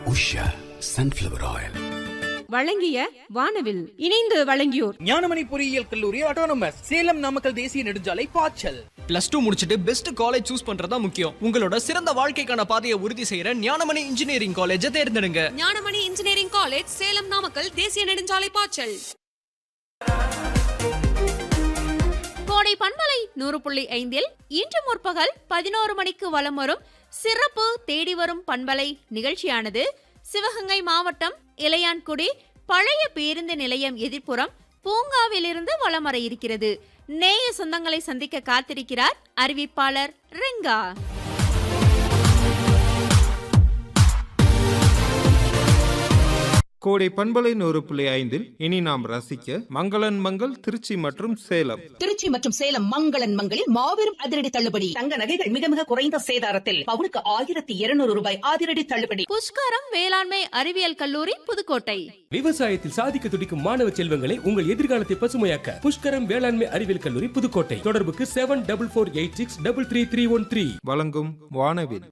Usha sunflower oil வழங்கிய வானவில் இணைந்து வழங்கியோர் ஞானமணி பொறியியல் கல்லூரி ஆட்டோனமஸ் சேலம் நாமக்கல் தேசிய நெடுஞ்சாலை பாய்ச்சல் பிளஸ் டூ முடிச்சிட்டு பெஸ்ட் காலேஜ் சூஸ் பண்றதா முக்கியம் உங்களோட சிறந்த வாழ்க்கைக்கான பாதையை உறுதி செய்யற ஞானமணி இன்ஜினியரிங் காலேஜை தேர்ந்தெடுங்க ஞானமணி இன்ஜினியரிங் காலேஜ் சேலம் நாமக்கல் தேசிய நெடுஞ்சாலை பாய்ச்சல் கோடை பண்பலை நூறு புள்ளி ஐந்தில் இன்று முற்பகல் பதினோரு மணிக்கு வலம் வரும் சிறப்பு தேடி வரும் பண்பலை நிகழ்ச்சியானது சிவகங்கை மாவட்டம் இளையான்குடி பழைய பேருந்து நிலையம் எதிர்ப்புறம் பூங்காவிலிருந்து வலம் வர இருக்கிறது நேய சொந்தங்களை சந்திக்க காத்திருக்கிறார் அறிவிப்பாளர் ரெங்கா கோடை பண்பலை நூறு புள்ளி ஐந்தில் இனி நாம் ரசிக்க மங்களன் மங்கள் திருச்சி மற்றும் சேலம் திருச்சி மற்றும் சேலம் மங்களன் மங்களில் மாபெரும் அதிரடி தள்ளுபடி தங்க நகைகள் மிக மிக குறைந்த சேதாரத்தில் பவுனுக்கு ஆயிரத்தி இருநூறு ரூபாய் அதிரடி தள்ளுபடி புஷ்கரம் வேளாண்மை அறிவியல் கல்லூரி புதுக்கோட்டை விவசாயத்தில் சாதிக்க துடிக்கும் மாணவ செல்வங்களை உங்கள் எதிர்காலத்தை பசுமையாக்க புஷ்கரம் வேளாண்மை அறிவியல் கல்லூரி புதுக்கோட்டை தொடர்புக்கு seven double four eight six double three three one three வழங்கும் வானவில்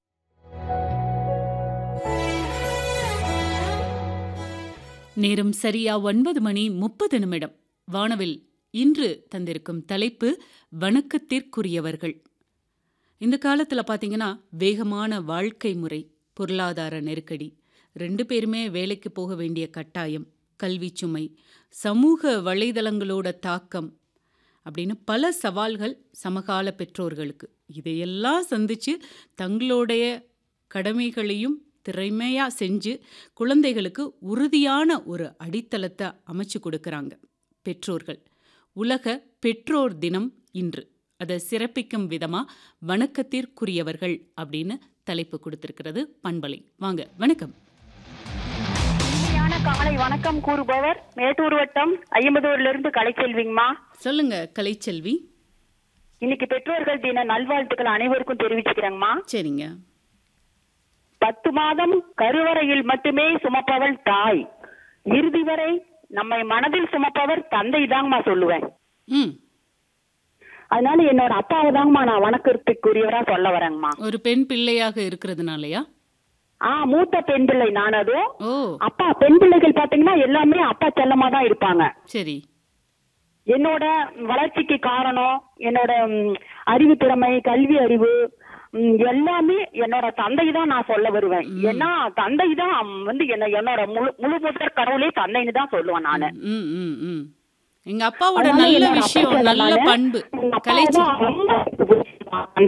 நேரம் சரியா ஒன்பது மணி முப்பது நிமிடம் வானவில் இன்று தந்திருக்கும் தலைப்பு வணக்கத்திற்குரியவர்கள் இந்த காலத்தில் பார்த்தீங்கன்னா வேகமான வாழ்க்கை முறை பொருளாதார நெருக்கடி ரெண்டு பேருமே வேலைக்கு போக வேண்டிய கட்டாயம் கல்வி சுமை சமூக வலைதளங்களோட தாக்கம் அப்படின்னு பல சவால்கள் சமகால பெற்றோர்களுக்கு இதையெல்லாம் சந்திச்சு தங்களுடைய கடமைகளையும் திறமையாக செஞ்சு குழந்தைகளுக்கு உறுதியான ஒரு அடித்தளத்தை அமைச்சு கொடுக்குறாங்க பெற்றோர்கள் உலக பெற்றோர் தினம் இன்று அதை சிறப்பிக்கும் விதமாக வணக்கத்திற்குரியவர்கள் அப்படின்னு தலைப்பு கொடுத்திருக்கிறது பண்பலை வாங்க வணக்கம் இனிமையான காலை வணக்கம் கூறுபவர் மேட்டூர் வட்டம் ஐம்பதூர்ல இருந்து கலைச்செல்விங்கம்மா சொல்லுங்க கலைச்செல்வி இன்னைக்கு பெற்றோர்கள் தின நல்வாழ்த்துக்கள் அனைவருக்கும் தெரிவிச்சுக்கிறேங்கம்மா சரிங்க பத்து மாதம் கருவறையில் மட்டுமே சுமப்பவள் தாய் இறுதி வரை நம்மை மனதில் சுமப்பவர் தந்தை தாங்கம்மா சொல்லுவேன் ம் அதனால என்னோட அப்பாவை தாங்கம்மா நான் வணக்கத்துக்குரியவரா சொல்ல வரேங்கம்மா ஒரு பெண் பிள்ளையாக இருக்கிறதுனாலயா ஆ மூத்த பெண் பிள்ளை நான் அதுவும் ஓ அப்பா பெண் பிள்ளைகள் பாத்தீங்கன்னா எல்லாமே அப்பா செல்லமா தான் இருப்பாங்க சரி என்னோட வளர்ச்சிக்கு காரணம் என்னோட ம், அறிவு திறமை கல்வி அறிவு ம், எல்லாமே என்னோட தந்தை தான் நான் சொல்ல வருவேன் ஏன்னா தந்தை தான் வந்து என்ன என்னோட முழு முழு முதற் கடவுளே தந்தைன்னு தான் சொல்லுவேன் நானு ம் ம் ம் எங்க அப்பாவோட அதனால நல்ல என்னோட அப்பா விஷயம் நல்ல செல்லமால பண்பு எங்க அப்பாவை கலைச்சி தான் ரொம்ப பிடிச்சிருப்பான்.